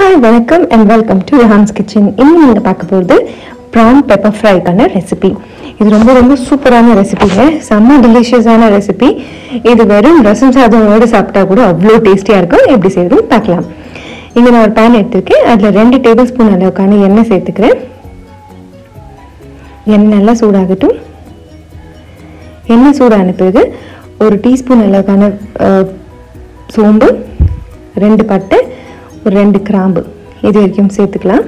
hi வணக்கம் and welcome to Rihan's kitchen இன்னும் நீங்கள் பார்க்க போகிறது ப்ரான் பெப்பர் ஃப்ரைக்கான ரெசிபி இது ரொம்ப ரொம்ப சூப்பரான ரெசிபிங்க செம்ம டெலிஷியஸான ரெசிபி இது வெறும் ரசம் சாதமோடு சாப்பிட்டா கூட அவ்வளோ டேஸ்டியாக இருக்கும் எப்படி செய்யறதுன்னு பார்க்கலாம் இங்கே நான் ஒரு பேன் எடுத்திருக்கேன் அதில் ரெண்டு டேபிள் ஸ்பூன் அளவுக்கான எண்ணெய் சேர்த்துக்கிறேன் எண்ணெய் நல்லா சூடாகட்டும் எண்ணெய் சூடான பிறகு ஒரு டீஸ்பூன் அளவுக்கான அஹ், சோம்பு ரெண்டு பட்டை ஒரு ரெண்டு கிராம்பு இது வரைக்கும் சேர்த்துக்கலாம்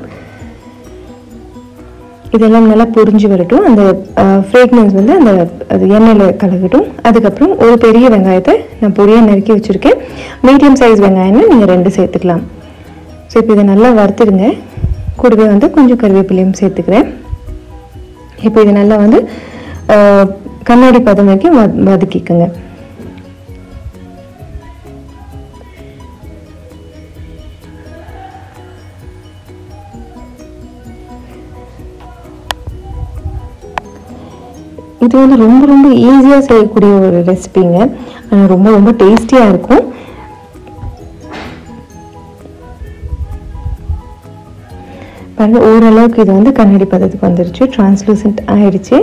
இதெல்லாம் நல்லா பொரிஞ்சு வரட்டும் அந்த ஃப்ரேக்னன்ஸ் வந்து அந்த அது எண்ணெயில் கலக்கட்டும் அதுக்கப்புறம் ஒரு பெரிய வெங்காயத்தை நான் பொடியாக நறுக்கி வச்சுருக்கேன் மீடியம் சைஸ் வெங்காயம்னா நீங்கள் ரெண்டு சேர்த்துக்கலாம் ஸோ இப்போ இதை நல்லா வறுத்துடுங்க கூடவே வந்து கொஞ்சம் கருவேப்பிலையும் சேர்த்துக்கிறேன் இப்போ இது நல்லா வந்து அஹ், கண்ணாடி பதம் வரைக்கும் வத- வதக்கிக்கோங்க இது வந்து ரொம்ப ரொம்ப ஈஸியாக செய்யக்கூடிய ஒரு ரெசிபிங்க ஆனால் ரொம்ப ரொம்ப டேஸ்டியாக இருக்கும் பாருங்க ஓரளவுக்கு இது வந்து கண்ணாடி பதத்துக்கு வந்துருச்சு டிரான்ஸ்லூசன்ட் ஆயிடுச்சு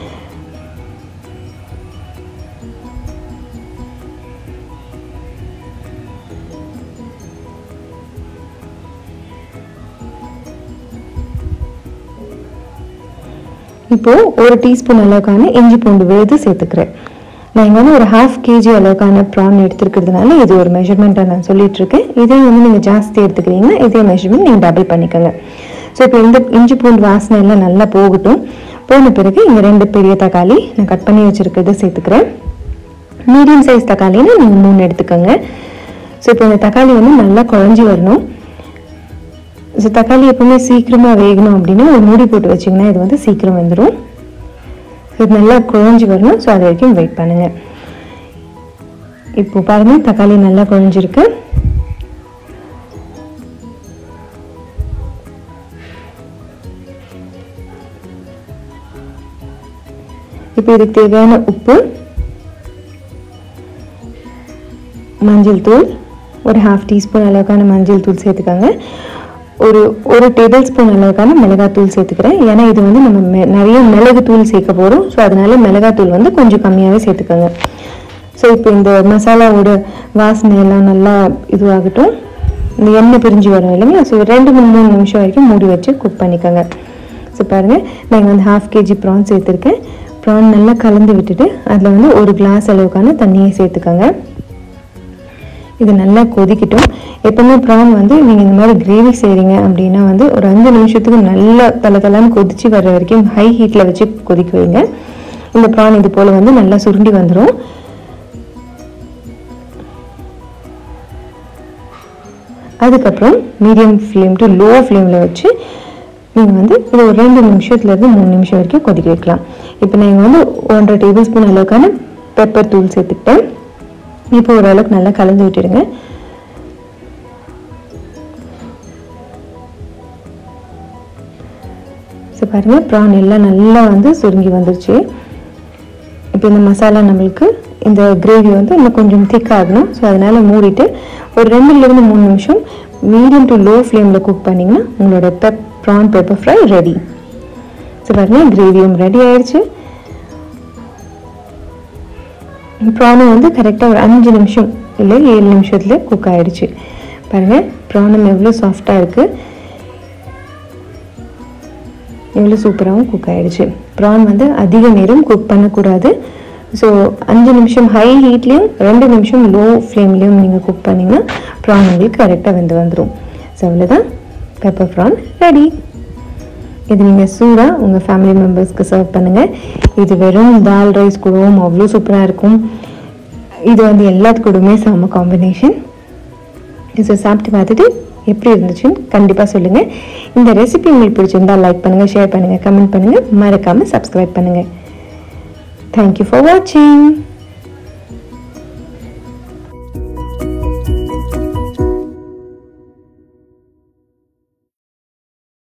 இப்போ ஒரு டீஸ்பூன் அளவுக்கான இஞ்சி பூண்டு விழுது சேர்த்துக்கிறேன் நான் இங்கே வந்து ஒரு ஹாஃப் கேஜி அளவுக்கான ப்ரான் எடுத்துருக்கிறதுனால இது ஒரு மெஷர்மெண்ட்டை நான் சொல்லிட்டு இருக்கேன் இதே வந்து நீங்கள் ஜாஸ்தி எடுத்துக்கிறீங்கன்னா இதே மெஷர்மெண்ட் நீங்கள் டபுள் பண்ணிக்கோங்க ஸோ இப்போ இந்த இஞ்சி பூண்டு வாசனை எல்லாம் நல்லா போகட்டும் போன பிறகு இங்கே ரெண்டு பெரிய தக்காளி நான் கட் பண்ணி வச்சுருக்கிறத சேர்த்துக்கிறேன் மீடியம் சைஸ் தக்காளின்னு நீங்கள் மூணு எடுத்துக்கோங்க ஸோ இப்போ இந்த தக்காளி வந்து நல்லா குழஞ்சி வரணும் ஸோ தக்காளி எப்பவுமே சீக்கிரமாக வேகணும் அப்படின்னா ஒரு மூடி போட்டு வச்சிங்கன்னா இது வந்து சீக்கிரம் வெந்துடும் இது நல்லா குழஞ்சி வரணும் ஸோ அது வரைக்கும் வெயிட் பண்ணுங்க இப்போ பாருங்க தக்காளி நல்லா குழஞ்சிருக்கு இப்போ இதுக்கு தேவையான உப்பு மஞ்சள் தூள் ஒரு ஹாஃப் டீஸ்பூன் அளவுக்கான மஞ்சள் தூள் சேர்த்துக்கோங்க ஒரு ஒரு டேபிள் ஸ்பூன் அளவுக்கான மிளகாத்தூள் சேர்த்துக்கிறேன் ஏன்னா இது வந்து நம்ம மெ- நிறைய மிளகு தூள் சேர்க்க போகிறோம் ஸோ அதனால மிளகாத்தூள் வந்து கொஞ்சம் கம்மியாகவே சேர்த்துக்கோங்க ஸோ இப்போ இந்த மசாலாவோட வாசனை எல்லாம் நல்லா இதுவாகட்டும் இந்த எண்ணெய் பிரிஞ்சு வரும் இல்லைங்களா ஸோ ரெண்டு மூணு மூணு நிமிஷம் வரைக்கும் மூடி வச்சு குக் பண்ணிக்கோங்க ஸோ பாருங்கள் நான் இங்க வந்து ஹாஃப் கேஜி ப்ரான் சேர்த்துருக்கேன் ப்ரான் நல்லா கலந்து விட்டுட்டு அதில் வந்து ஒரு கிளாஸ் அளவுக்கான தண்ணியை சேர்த்துக்கோங்க இது நல்லா கொதிக்கட்டும் எப்பவுமே ப்ரான் வந்து நீங்கள் இந்த மாதிரி கிரேவி செய்கிறீங்க அப்படின்னா வந்து ஒரு அஞ்சு நிமிஷத்துக்கு நல்லா தலை தலைன்னு கொதிச்சு வர்ற வரைக்கும் ஹை ஹீட்டில் வச்சு கொதிக்க வைங்க இந்த ப்ரான் இது போல் வந்து நல்லா சுருண்டி வந்துடும் அதுக்கப்புறம் மீடியம் ஃப்ளேம் டு லோ ஃப்ளேமில் வச்சு நீங்கள் வந்து இது ஒரு ரெண்டு நிமிஷத்துலேருந்து மூணு நிமிஷம் வரைக்கும் கொதிக்க வைக்கலாம் இப்போ நீங்கள் வந்து ஒன்றரை டேபிள் ஸ்பூன் அளவுக்கான பெப்பர் தூள் சேர்த்துக்கிட்டேன் இப்போ ஓரளவுக்கு நல்லா கலந்து விட்டுடுங்க ஸோ பாருங்கள் ப்ரான் எல்லாம் நல்லா வந்து சுருங்கி வந்துருச்சு இப்போ இந்த மசாலா நம்மளுக்கு இந்த கிரேவி வந்து இன்னும் கொஞ்சம் திக் ஆகணும் ஸோ அதனால் மூடிட்டு ஒரு ரெண்டுலேருந்து மூணு நிமிஷம் மீடியம் டு லோ ஃப்ளேமில் குக் பண்ணிங்கன்னா உங்களோட பெப் prawn pepper fry ready so பாருங்கள் கிரேவியும் ரெடி ஆயிடுச்சு ப்ரானும் வந்து கரெக்டாக ஒரு அஞ்சு நிமிஷம் இல்லை ஏழு நிமிஷத்துல குக் ஆயிடுச்சு பாருங்கள் ப்ரானும் எவ்வளோ சாஃப்டாக இருக்குது எவ்வளோ சூப்பராகவும் குக் ஆயிடுச்சு ப்ரான் வந்து அதிக நேரம் குக் பண்ணக்கூடாது ஸோ அஞ்சு நிமிஷம் ஹை ஹீட்லேயும் ரெண்டு நிமிஷம் லோ ஃப்ளேம்லேயும் நீங்கள் குக் பண்ணிங்கன்னா ப்ரான் உங்களுக்கு கரெக்டாக வெந்து வந்துடும் ஸோ அவ்வளோதான் பெப்பர் ப்ரான் ரெடி இது நீங்கள் சூடாக உங்கள் ஃபேமிலி மெம்பர்ஸ்க்கு சர்வ் பண்ணுங்கள் இது வெறும் தால் ரைஸ் கூடவும் அவ்வளோ சூப்பராக இருக்கும் இது வந்து எல்லாத்து கூடவுமே செம்ம காம்பினேஷன் ஸோ சாப்பிட்டு பார்த்துட்டு எப்படி இருந்துச்சுன்னு கண்டிப்பாக சொல்லுங்கள் இந்த ரெசிபி உங்களுக்கு பிடிச்சிருந்தா லைக் பண்ணுங்கள் ஷேர் பண்ணுங்கள் கமெண்ட் பண்ணுங்கள் மறக்காமல் சப்ஸ்கிரைப் பண்ணுங்கள் தேங்க்யூ ஃபார் வாட்சிங்